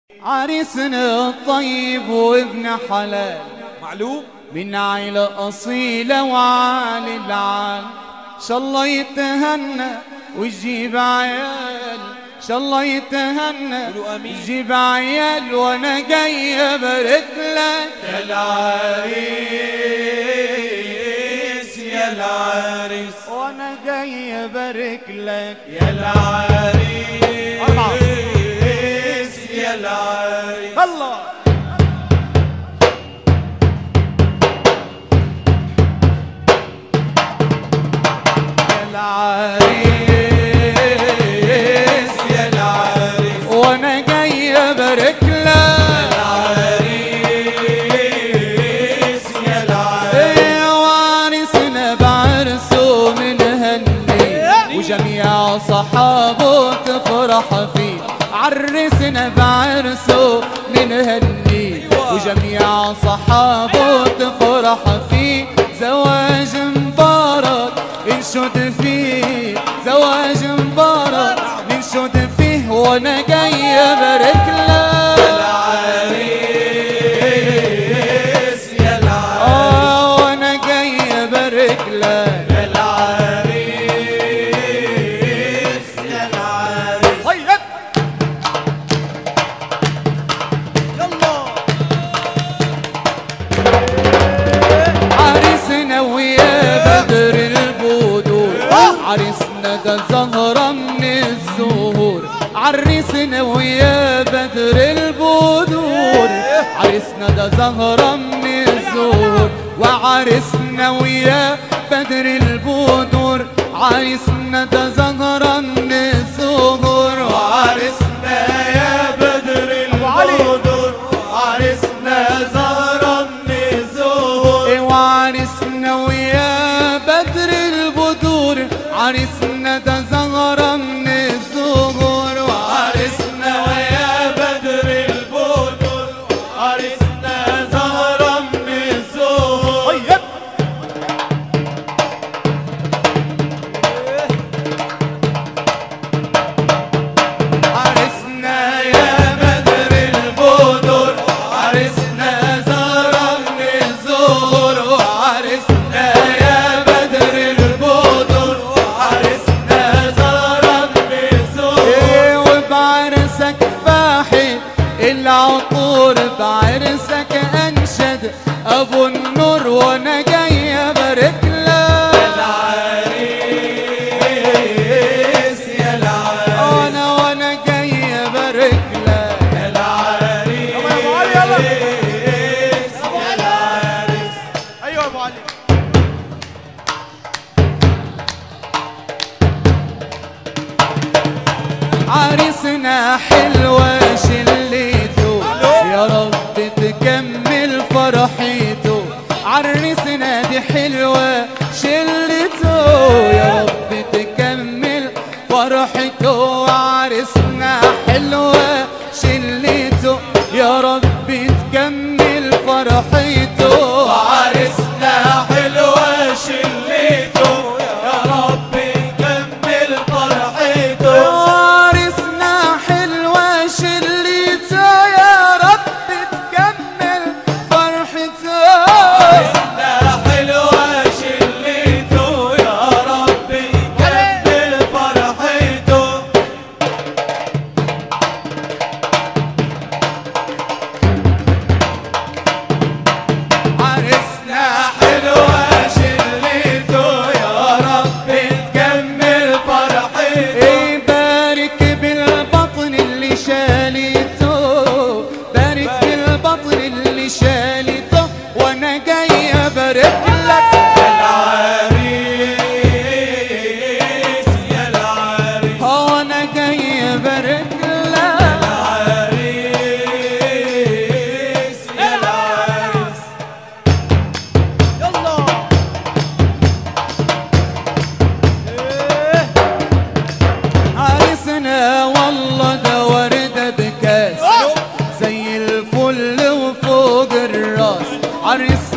عريسنا الطيب وابن حلال معلوم من عيلة أصيلة وعالي العال شاء الله يتهنى ويجيب عيال شاء الله يتهنى قولوا آمين. ويجيب عيال وانا جاي ابارك لك يا العريس يا العريس وانا جاي ابارك لك يا العريس يا العريس الله يا العريس يا العريس وانا جاي ابارك لك العريس يا العريس يا وارثنا بعرسه من هني وجميع صحابه تفرح فيه عرسنا بعرسه من هني وجميع صحابه تفرح فيه زواج مبارك انشد فيه زواج مبارك ننشد فيه وانا جاي ابارك لك العريس يا العريس اه وانا جاي ابارك لك العريس يا العريس طيب عريسنا ويا بدر البدور عريسنا ده زهرة من الزهور عريسنا ويا بدر البدور عريسنا ده زهرة من الزهور وعريسنا ويا بدر البدور عريسنا ده زهرة من الزهور عرسنا يا بدر البدر عرسنا زهرة من الزهور وعرسنا ويا بدر البدور عرسنا ده زهرة من الزهور عرسنا ويا بدر البدر عرسنا زهرة من الزهور عرسنا يا بدر البدر عرسنا زهرة من الزهور عرسنا يا بدر البدر عرسنا زهرة من الزهور إيه وبعرسك فاحي العطور بعرسك انشد ابو النور وانا جاي ابارك لك العريس يا العريس انا وانا جاي ابارك لك يا العريس يا العريس ايوه يا ابو علي عريسنا حلوة شليته يا رب تكمل فرحيته عريسنا دي حلوة شلته يا رب تكمل فرحته عريسنا حلوة شلته يا رب تكمل فرحيته عرسنا حلوة شليته يا رب كمل فرحته وارثنا حلوة شليته يا رب تكمل فرحته عرسنا حلوة شليته يا رب كمل فرحته عرسنا حلوة شليته يا رب تكمل فرحته ايه بارك بالبطن اللي شاليته بارك بالبطن اللي شاليته وانا جاي ابارك لك العريس يا العريس هو انا جاي ابارك لك العريس يا العريس يلا عريسنا والله ده وردة بكاس زي الفل وفوق الراس عريس